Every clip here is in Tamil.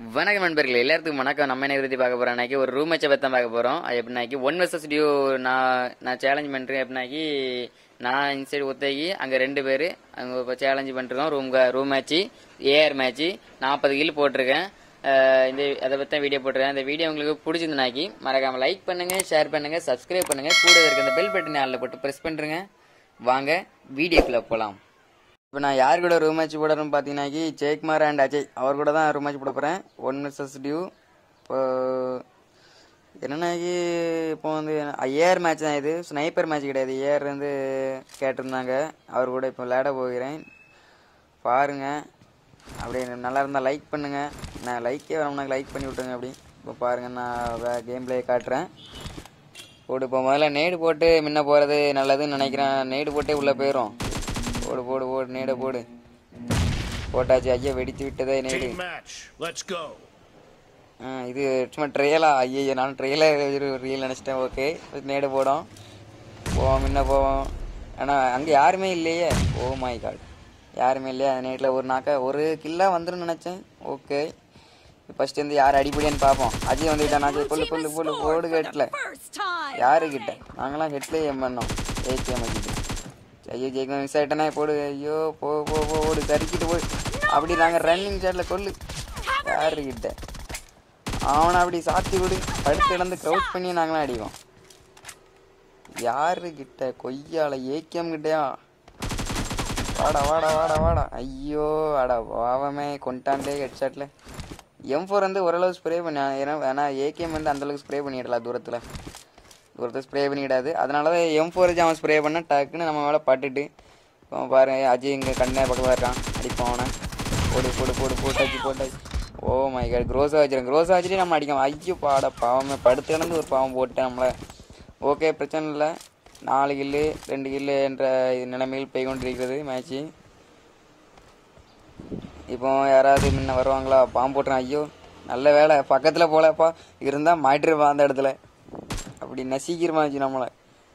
வணக்கம் நண்பர்களே எல்லாத்துக்கும் வணக்கம் நம்ம என்ன பற்றி பார்க்க போறோம் அன்னைக்கு ஒரு ரூம் மேட்சை பற்றி தான் பார்க்க போகிறோம் அது எப்படின்னாக்கி ஒன் வர்சஸ் டியூ நான் நான் சேலஞ்ச் பண்ணுறேன் எப்படின்னாக்கி நான் இன்சைடு ஒத்தகி அங்கே ரெண்டு பேர் அங்கே இப்போ சேலஞ்சு பண்ணிருக்கோம் room room match AR match நாற்பது கில் போட்டிருக்கேன் அஹ் இந்த அதை பற்றி தான் வீடியோ போட்டிருக்கேன் இந்த வீடியோ உங்களுக்கு பிடிச்சிருந்தாக்கி மறக்காமல் லைக் பண்ணுங்கள் ஷேர் பண்ணுங்கள் சப்ஸ்கிரைப் பண்ணுங்கள் கூட இருக்க அந்த பெல் பட்டன் அதில் போட்டு ப்ரெஸ் பண்ணுறேங்க வாங்க வீடியோக்குள்ளே போகலாம் இப்போ நான் யார் கூட ரூம் மேட்ச் போடுறேன்னு பார்த்தீங்கன்னாக்கி ஜெயக்குமார் அண்ட் அஜய் அவர் கூட தான் ரூம் மேட்ச் போட போகிறேன் ஒன் வர்சஸ் டியூ இப்போ என்னன்னாக்கி இப்போ வந்து ஏஆர் மேட்ச் தான் இது ஸ்னைப்பர் மேட்ச் கிடையாது ஏஆர் வந்து கேட்டிருந்தாங்க அவர் கூட இப்போ விளையாட போகிறேன் பாருங்க அப்படி நல்லா இருந்தால் லைக் பண்ணுங்க நான் லைக்கே வரணும்னா லைக் பண்ணி விட்டுருங்க அப்படி இப்போ பாருங்க நான் கேம் பிளே காட்டுறேன் போடு இப்போ முதல்ல நேடு போட்டு முன்ன போகிறது நல்லதுன்னு நினைக்கிறேன் நேடு போட்டே உள்ளே போயிடும் போடு போடு போடு நேட போடு போட்டாச்சு ஐயா வெடித்து விட்டதே நேடு Team match. Let's go. ஆ, இது சும்மா ட்ரையலா ஐயோ நான் ட்ரையலா ரியல் நினச்சிட்டேன் ஓகே நேடு போடும் போவோம் முன்ன போவோம் ஆனால் அங்கே யாருமே இல்லையே ஓ மை காட் யாருமே இல்லையா நேட்டில் ஒரு நாக்க ஒரு கில்லா வந்துடும் நினச்சேன் ஓகே ஃபர்ஸ்ட் வந்து யார் அடிப்படியான்னு பார்ப்போம் அஜய் வந்துக்கிட்டா நான் கொல்லு கொல்லு கொல்லு போடு ஹெட்டில் யாரு கிட்ட நாங்களாம் ஹெட்ல ஏம் பண்ணோம் ஏகேஎம் கிட்ட ஐயோ ஜெயிக்கணும் மிஸ் ஆயிட்டேனா போடு ஐயோ போ போ போ ஓடு சரிக்கிட்டு போடு அப்படி நாங்கள் ரன்னிங் சைடில் கொல்லு யாரு கிட்ட அவனை அப்படி சாத்தி விடு படுத்து இழந்து க்ரௌட் பண்ணி நாங்களாம் அடிவோம் யாரு கிட்ட கொய்யால ஏகேஎம் கிட்டயா வாடா வாடா வாடா வாடா ஐயோ அடா பாவமே கொண்டாண்டே ஹெட்ஷாட்ல எம் ஃபோர் வந்து ஓரளவு ஸ்ப்ரே பண்ண ஏன்னா ஏன்னா ஏகேஎம் வந்து அந்தளவுக்கு ஸ்ப்ரே பண்ணிடலாம் தூரத்தில் தூரத்தில் ஸ்ப்ரே பண்ணிடாது அதனால தான் எம் ஃபோர் அவன் ஸ்ப்ரே பண்ண டக்குன்னு நம்ம மேலே பட்டுட்டு இப்போ பாருங்க அஜய் இங்கே கண்ணே பக்கத்தில் இருக்கான் அடிப்போம் அவனை போடு போடு போடு போட்டாச்சு போட்டாச்சு ஓ மை காட் க்ரோஸாக வச்சிருக்கேன் க்ரோஸாக வச்சுட்டு நம்ம அடிக்கலாம் ஐயோ பாட பாவமே படுத்து கிடந்து ஒரு பாவம் போட்டேன் நம்மளை ஓகே பிரச்சனை இல்லை நாலு கில்லு ரெண்டு கில்லு என்ற நிலைமையில் போய் கொண்டிருக்கிறது மேட்ச்சு இப்போ யாராவது முன்ன வருவாங்களா பாம்பு போட்டுறேன் ஐயோ நல்ல வேலை பக்கத்தில் போலப்பா இருந்தால் மாட்டிருப்பான் அந்த இடத்துல அப்படி நசிக்கிறமாச்சு நம்மளை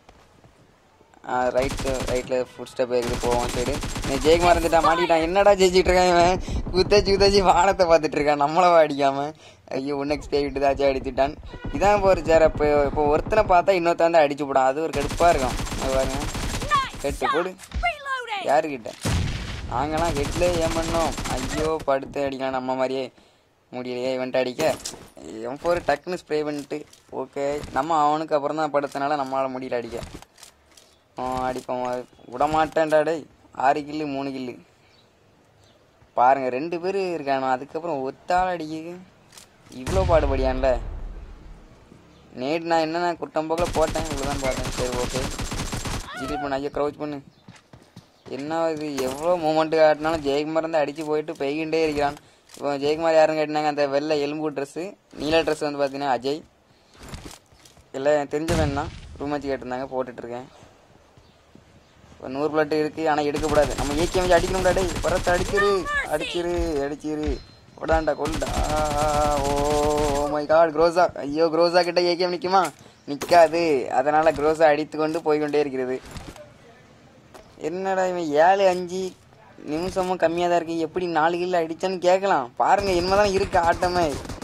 ரைட்டு ரைட்டில் ஃபுட் ஸ்டெப் இருக்குது போவோம் சைடு நீ ஜெயக்குமார் இருந்துட்டா மாட்டிக்கிட்டான் என்னடா ஜெயிச்சிட்டு இருக்கான் இவன் குத்தச்சு குத்தச்சு வானத்தை பார்த்துட்டு இருக்கான் நம்மளவா அடிக்காம ஐயோ ஒன் எக்ஸ்பே விட்டு தாச்சும் அடித்துட்டான் இதான் போகிற சார் இப்போ இப்போ ஒருத்தனை பார்த்தா இன்னொருத்தன் வந்து அடிச்சு போடான் அது ஒரு கடுப்பாக இருக்கும் அது பாருங்க கெட்டு போடு யாருக்கிட்ட நாங்களாம் ஹெட்ல ஏன் பண்ணோம் ஐயோ படுத்து அடிக்கலாம் நம்ம மாதிரியே முடியலையே இவன்ட்டு அடிக்க எம் ஃபோர் டக்குன்னு ஸ்ப்ரே பண்ணிட்டு ஓகே நம்ம அவனுக்கு அப்புறம் தான் படுத்தனால நம்மளால் முடியல அடிக்க ஆ, அடிப்போம் விடமாட்டேன்டா டேய் ஆறு கில்லு மூணு கில்லு பாருங்க ரெண்டு பேர் இருக்கானோ அதுக்கப்புறம் ஒத்தாள் அடிக்க இவ்வளோ பாடுபடியான்ல நேற்று நான் என்னென்ன குட்டம் போக்கில் போட்டேன் இவ்வளோதான் பார்த்தேன் சரி ஓகே ஜிடி பண்ண ஐயோ க்ரௌச் பண்ணு என்ன இது எவ்வளோ மூமெண்ட் காட்டினாலும் ஜெயக்குமார் வந்து அடித்து போயிட்டு பெய்கிட்டே இருக்கிறான் இப்போ ஜெயக்குமார் யாருன்னு கேட்டினாங்க அந்த வெள்ளை எலும்பு ட்ரெஸ்ஸு நீல ட்ரெஸ் வந்து பார்த்தீங்கன்னா அஜய் எல்லாம் எனக்கு தெரிஞ்சவன் தான் ரூம் வச்சு கேட்டிருந்தாங்க போட்டுட்ருக்கேன் இப்போ நூறு பிளட் இருக்குது ஆனால் எடுக்கக்கூடாது நம்ம ஏகே வச்சு அடிக்கணும்டா டேய் பரத்தை அடிச்சிரு அடிச்சிரு அடிச்சிரு விடாண்டா கொல்லுடா ஓ மை காட் க்ரோஸா ஐயோ க்ரோஸா கிட்ட ஏகேம் நிற்குமா நிற்காது அதனால் க்ரோஸா அடித்து கொண்டு போய் கொண்டே இருக்கிறது என்னடா இவன் ஏழு அஞ்சு நிமிஷமும் கம்மியாக தான் இருக்கு எப்படி நாலு கிலோ அடிச்சான்னு கேட்கலாம் பாருங்க இனிமேதான் இருக்கு ஆட்டமே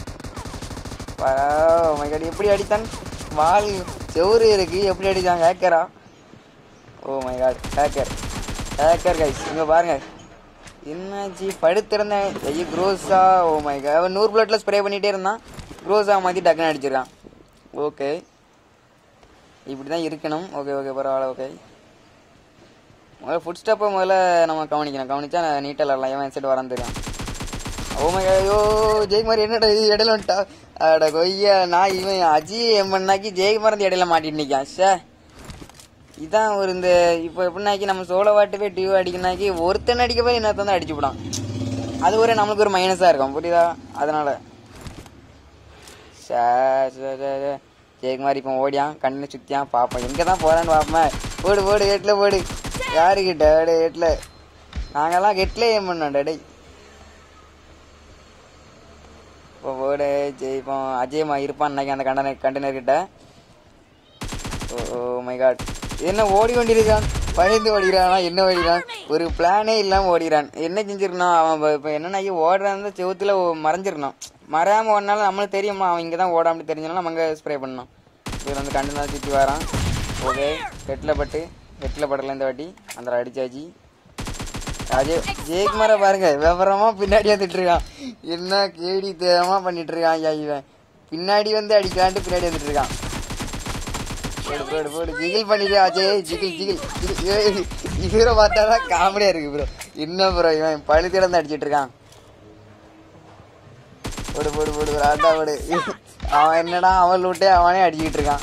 மைகாடி எப்படி அடித்தான் வால் செவுரு இருக்கு எப்படி அடிச்சான் ஹேக்கரா oh my god hacker hacker guys இங்க பாருங்க என்னாச்சு படுத்திருந்தேன் ஐயோ க்ரோஸா ஓ மை காட் அவன் நூறு பிளட்ல ஸ்ப்ரே பண்ணிட்டே இருந்தான் க்ரோஸா மாற்றி டக்குன்னு அடிச்சிருக்கான் ஓகே இப்படி தான் இருக்கணும் ஓகே ஓகே பரவாயில்ல ஓகே முதல்ல ஃபுட் ஸ்டெப்பை முதல்ல நம்ம கவனிக்கணும் கவனிச்சா நீட்டாக விளாடலாம் எவன் சைடு வரான் தெரியும் ஓ மை ஐயோ ஜெயக்குமார் என்னடா இது இடையில வந்துட்டா அட கொய்யா நான் இவன் அஜய் எம்மன்னாக்கி ஜெயக்குமார் இந்த இடையில மாட்டிட்டு நிற்கான் ஷே இதான் ஒரு இந்த இப்போ எப்படின்னாக்கி நம்ம சோள வாட்டுவே டியூ அடிக்கணாக்கி ஒருத்தன் அடிக்க போய் இன்னொருத்தன் தான் அடிச்சு விடான் அது ஒரு நம்மளுக்கு ஒரு மைனஸாக இருக்கும் புரியுதா அதனால சே சே, சே, சே. ஜெயக்குமார் இப்போ ஓடியான் கண்ணு சுத்தியான் பார்ப்போம் எங்கே தான் போறான்னு பார்ப்போம் போடு போடு ஹெட்டில் போடு யாருக்கிட்ட டே ஹெட்டில் நாங்கெல்லாம் ஹெட்டில் ஏம் பண்ணோம் டேய் இப்போ போடு ஜெயிப்போம் அஜயமா இருப்பான் இன்னைக்கு அந்த கண்டனர் கண்டனர் கிட்ட ஓ மை காட் என்ன ஓடி கொண்டிருக்கான் பயந்து ஓடிக்கிறானா என்ன ஓடிக்கிறான் ஒரு பிளானே இல்லாம ஓடிக்கிறான் என்ன செஞ்சிருக்கணும் அவன் இப்ப- இப்ப என்னன்னா ஐயோ ஓடுறான் செவுத்துல மறைஞ்சிருக்கணும் மறையாம ஒன்னால நம்மளுக்கு தெரியுமா அவன் இங்கே தான் ஓடாமட்டு தெரிஞ்சாலும் நம்ம அங்கே ஸ்ப்ரே பண்ணோம் இவர் வந்து கண்டு தான் சுற்றி வரான் ஓகே ஹெட்டில் பட்டு ஹெட்டில் படல இந்த வாட்டி அந்த அடிச்சாச்சு அஜய் ஜெயக்குமாரை பாருங்க விவரமா பின்னாடி வந்துட்டு இருக்கான் என்ன கேடி தேவமா பண்ணிட்டு இருக்கான் ஐயா இவன் பின்னாடி வந்து அடிக்கலான்ட்டு பின்னாடி வந்துட்டு இருக்கான் போடு போடு போடு ஜிகில் பண்ணிட்டு அஜய் ஜிகில் ஜிகில் ஜிகில். ஏய், இவரை பார்த்தாதான் காமெடியா இருக்கு ப்ரோ என்ன ப்ரோ இவன் பழுத்திடம் அடிச்சிட்டு இருக்கான் போடு போடு போடு ஒரு ஆட்டா போடு அவன் என்னடா அவன் விட்டே அவனே அடிச்சிட்டு இருக்கான்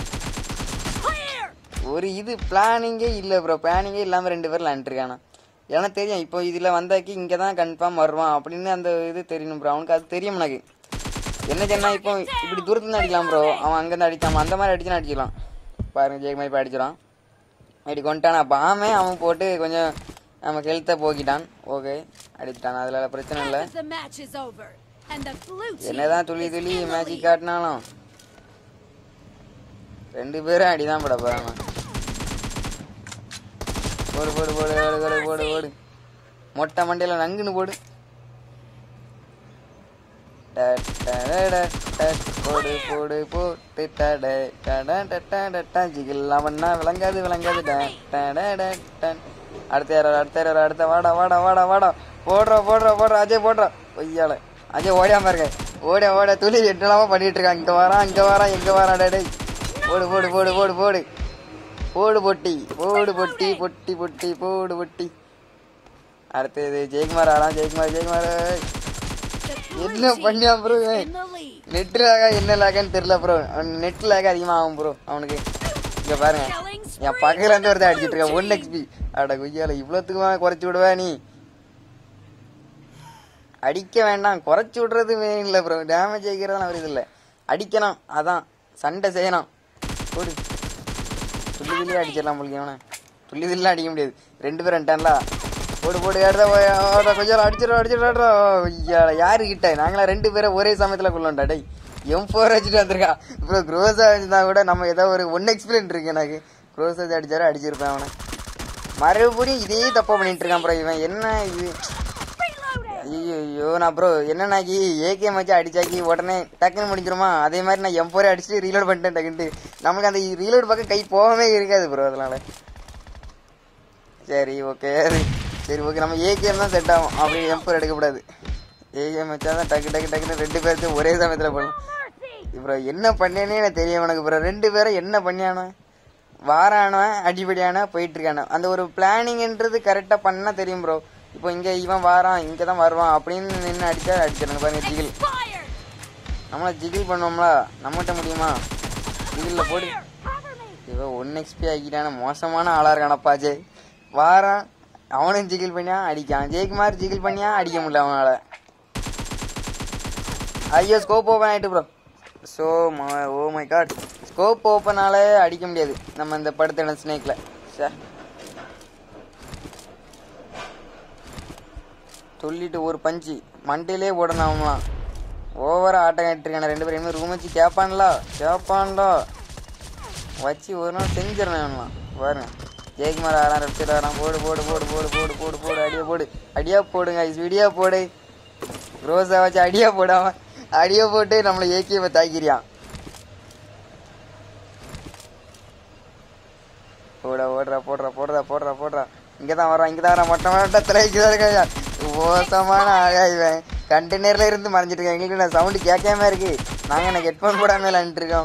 ஒரு இது பிளானிங்கே இல்லை ப்ரோ பிளானிங்கே இல்லாமல் ரெண்டு பேரும் விளாண்டுருக்கானா எனக்கு தெரியும் இப்போ இதில் வந்தாக்கி இங்கே தான் கன்ஃபார்ம் வருவான் அப்படின்னு அந்த இது தெரியணும் ப்ரோ அவனுக்கு அது தெரியும் எனக்கு என்ன சொன்னா இப்போ இப்படி தூரத்துல அடிக்கலாம் ப்ரோ அவன் அங்கேருந்து அடிக்காம அந்த மாதிரி அடிச்சுனா அடிக்கலாம் பாருங்க ஜெயக்குமார் இப்போ அடிச்சிடான் இப்படி கொண்டானா பாமே அவன் போட்டு கொஞ்சம் நம்ம ஹெல்த்தை போக்கிட்டான் ஓகே அடிச்சிட்டான் அதில் பிரச்சனை இல்லை The match is over, and the blue team என்னதான் துளி is துளி in the மேஜிக் lead. காட்டினாலும் ரெண்டு பேரும் அடிதான் பட போறாங்க போடு போடு போடு போடு போடு போடு போடு மொட்டை மண்டையில நங்குன்னு போடு ட, ட, ட, ட, ட, போடு போடு போட்டு டட டட ட, ட, ட, ட, ஜிகில்லாம் பண்ணா விளங்காது விளங்காது ட, ட, ட, ட, ட. அடுத்த யாரோ அடுத்த யாரோ அடுத்த வாடா வாடா வாடா வாடா போடுறா போடுறா போடுறா அஜய் போடுறா பொய்யால அஜய் ஓடியாம இருக்க ஓட ஓட துளி என்னலாமா பண்ணிட்டு இருக்கான் இங்க வரான் இங்க வரான் இங்க வரான் டேய், டேய் போடு போடு போடு போடு போடு போடு பொட்டி போடு பொட்டி பொட்டி பொட்டி போடு பொட்டி அடுத்தது ஜெயக்குமார் ஆறாம் ஜெயக்குமார் ஜெயக்குமார் The blue என்ன team பண்ணியா bro is in the lead. நெட் லேகா என்ன லேகான்னு தெரியல ப்ரோ நெட் லேக அதிகமாக ஆகும் ப்ரோ அவனுக்கு இங்க பாருங்க என் பக்கத்துல இருந்து ஒருத்தன் அடிச்சிட்டு இருக்கான் ஒன் எக்ஸ்பி அட குய்யால இவ்வளோத்துக்குமா குறைச்சி விடுவா நீ அடிக்க வேண்டாம் குறைச்சி விடுறது மெயின் இல்லை ப்ரோ டேமேஜ் ஆகிறதெல்லாம் வருது இல்லை அடிக்கணும் அதான் சண்டை செய்யணும் போடு துள்ளி துள்ளி அடிச்சிடலாம் உங்களுக்கு அவனை துள்ளி துள்ளி அடிக்க முடியாது ரெண்டு பேரும் வந்துட்டான்ல போடு போடு ஏடுறா கொஞ்சம் அடிச்சிடும் அடிச்சிடுறா யாரு கிட்ட நாங்களா ரெண்டு பேரும் ஒரே சமயத்துல கொள்ளோம்டா டேய் எம் ஃபோர் வச்சுட்டு வந்திருக்கா இப்போ க்ரோஸா வச்சிருந்தா கூட நம்ம ஏதோ ஒரு ஒன் எக்ஸ்பீரியன்ஸ் இருக்கு எனக்கு க்ரோஸ் வச்சு அடிச்சாரு அடிச்சிருப்பேன் அவனை மறுபடியும் இதே தப்பா பண்ணிட்டு இருக்கான் ப்ரோ இவன் என்ன இது ஐயோ ஐயோ நான் ப்ரோ என்னன்னாக்கி ஏகே மச்சு அடிச்சாக்கி உடனே டக்குன்னு முடிஞ்சிருமா அதே மாதிரி நான் எம்போரே அடிச்சுட்டு ரீலோட் பண்ணிட்டேன் டக்குன்ட்டு நமக்கு அந்த ரீலோட் பக்கம் கை போகவே இருக்காது ப்ரோ அதனால சரி ஓகே சரி ஓகே நம்ம ஏகேம் தான் செட் ஆகும் அப்படி எம்போர் எடுக்கக்கூடாது ஏகேம் வச்சா தான் டக்கு டக்கு டக்குன்னு ரெண்டு பேர்த்தையும் ஒரே சமயத்தில் பண்ணலாம் ப்ரோ என்ன பண்ணேனே எனக்கு தெரியும் உனக்கு ப்ரோ ரெண்டு பேரும் என்ன பண்ணியானோ வாரானவன் அடிப்படியான போயிட்டு இருக்கானோ அந்த ஒரு பிளானிங்ன்றது கரெக்டாக பண்ணா தெரியும் ப்ரோ இப்போ இங்க இவன் வாரான் இங்க தான் வருவான் அப்படின்னு நின்று அடிச்சா அடிச்சிருங்க பாருங்க ஜிகில் Expired! நம்மள ஜிகில் பண்ணுவோம்ல நம்மகிட்ட முடியுமா ஜிகில்ல போடு இவன் ஒன் எக்ஸ்பி ஆக்கிட்டான மோசமான ஆளா இருக்கானப்பா ஜெய் வாரான் அவனும் ஜிகில் பண்ணியா அடிக்கான் ஜெயக்குமார் ஜிகில் பண்ணியா அடிக்க முடியல அவனால ஐயோ ஸ்கோப் ஓப்பன் ஆயிட்டு bro so oh my god scope ஓப்பனால அடிக்க முடியாது நம்ம இந்த படுத்த இடம் ஸ்னேக்ல சே சொல்லிட்டு ஒரு பஞ்சு மண்டையிலே போடணும் அவங்களாம் ஓவரா ஆட்டம் கட்டிருக்கான ரெண்டு பேரும் இனிமேல் ரூம் வச்சு கேட்பான்ல கேட்பான்டா வச்சு ஒரு நாள் செஞ்சிடணும் அவன்லாம் பாருங்க ஜெயக்குமார் ஆறாம் ரெப்சைட் ஆறாம் போடு போடு போடு போடு போடு போடு போடு அடியா போடு அடியா போடுங்க விடியா போடு ரோஸா வச்சு அடியா போடாம அடியா போட்டு நம்மளை ஏக்கியவை தாக்கிறியான் போட ஓடுறா போடுறா போடுறா போடுறா போடுறா இங்கே தான் வரான் இங்கே தான் வரான் மொட்டை மட்டத்தில் இங்கே தான் இருக்காயா மோசமான ஆளா இவன் கண்டெய்னர்ல இருந்து மறைஞ்சிட்டு இருக்கான் எங்களுக்கு நான் சவுண்டு கேட்காம இருக்கு நாங்கள் எனக்கு ஹெட்ஃபோன் போடாம விளாண்டுட்டு இருக்கோம்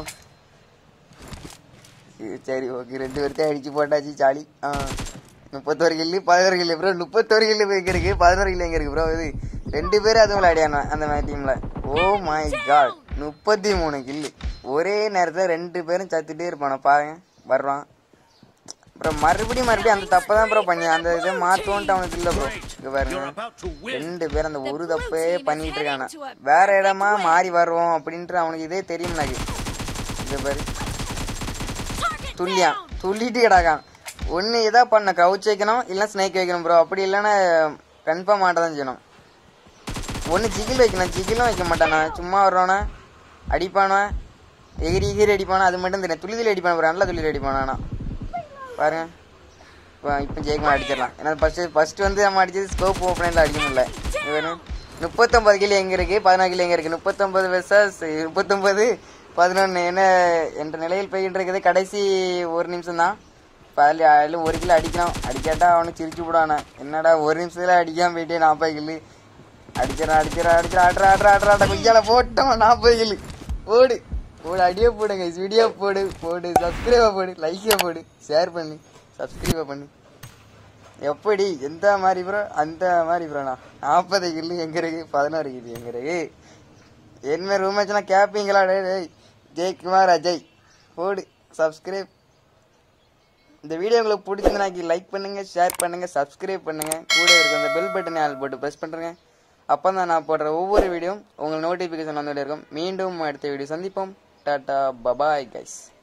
சரி ஓகே ரெண்டு பேர்த்தையும் அடிச்சு போட்டாச்சு சாலி ஆ முப்பத்தோரு கில்லு பதினோரு கில்லு ப்ரோ முப்பத்தோரு கில்லு எங்க இருக்கு பதினோரு கில்லு எங்க இருக்கு ப்ரோ இது ரெண்டு பேரும் அதுவும் விளையாடியானோ அந்த மாதிரி டீம்ல ஓ மை காட் முப்பத்தி மூணு கில்லு ஒரே நேரத்தில் ரெண்டு பேரும் சத்துட்டே இருப்பானோ பாருங்க வர்றான் அப்புறம் மறுபடியும் மறுபடியும் அந்த தப்பை தான் ப்ரோ பண்ணி அந்த இதை மாற்றுவோன்ட்டு அவனுக்கு இல்லை ப்ரோ இங்கே பாருங்க ரெண்டு பேரும் அந்த ஒரு தப்பே பண்ணிட்டு இருக்கானே வேற இடமா மாறி வருவோம் அப்படின்ட்டு அவனுக்கு இதே தெரியும் எனக்கு இங்க பாரு துல்லியான் துள்ளிட்டு கிடக்கான் ஒன்று எதா பண்ண கவுச் வைக்கணும் இல்லை ஸ்னேக் வைக்கணும் ப்ரோ அப்படி இல்லைன்னா கன்ஃபார்ம் ஆட்ட தான் செய்யணும் ஒன்று ஜிகில் வைக்கணும் ஜிகிலும் வைக்க மாட்டானா சும்மா வர்றோன்னா அடிப்பானா எகிரி எகிரி அடிப்பானா அது மட்டும் தெரியும் துளி துளி அடிப்பான ப்ரோ நல்லா துளி அடிப்பானா பாருங்க இப்போ இப்போ ஜெயக்குமார் அடிச்சிடலாம் ஏன்னா ஃபர்ஸ்ட் ஃபர்ஸ்ட் வந்து நம்ம அடிச்சது ஸ்கோப் ஓப்பனில் அடிக்க முடியல இவனு முப்பத்தொன்பது கிலோ எங்க இருக்கு பதினாறு கிலோ எங்க இருக்கு முப்பத்தொன்பது வெர்சஸ் முப்பத்தொன்பது பதினொன்று என்ன என்ற நிலையில் போயிட்டு இருக்குது கடைசி ஒரு நிமிஷம் தான் அதில் ஒரு கிலோ அடிக்கணும் அடிக்காட்டா அவனுக்கு சிரிச்சு விடானே என்னடா ஒரு நிமிஷத்துல அடிக்காம போயிட்டே நாற்பது கிலோ அடிக்கிறான் அடிக்கிறான் அடிக்கிறான் ஆட்ரா ஆட்ரா ஆட்ரா ஆட்ரா குய்யால போட்டோம் நாற்பது கிலோ போடு போடு அடியே போடுங்க வீடியோ போடு போடு சப்ஸ்கிரைபை போடு லைக்கை போடு ஷேர் பண்ணு சப்ஸ்கிரைபை பண்ணு எப்படி எந்த மாதிரி ப்ரோ அந்த மாதிரி ப்ரோண்ணா நாற்பது கில்லு எங்க இருக்கு பதினாறு கில்லு எங்க இருக்கு என்ன ரூம் வச்சுனா கேப்பீங்களா டே டேய் ஜெயக்குமார் அஜய் போடு சப்ஸ்கிரைப் இந்த வீடியோ உங்களுக்கு பிடிச்சிருந்தாக்கி லைக் பண்ணுங்க ஷேர் பண்ணுங்க சப்ஸ்கிரைப் பண்ணுங்க கூட இருக்க அந்த பெல் பட்டனை ஆள் போட்டு ப்ரெஸ் பண்ணுறேங்க அப்போ தான் நான் போடுற ஒவ்வொரு வீடியோவும் உங்களுக்கு நோட்டிஃபிகேஷன் வந்துகிட்டே இருக்கும் மீண்டும் அடுத்த வீடியோ சந்திப்போம் டாட்டா பபாய் கைஸ்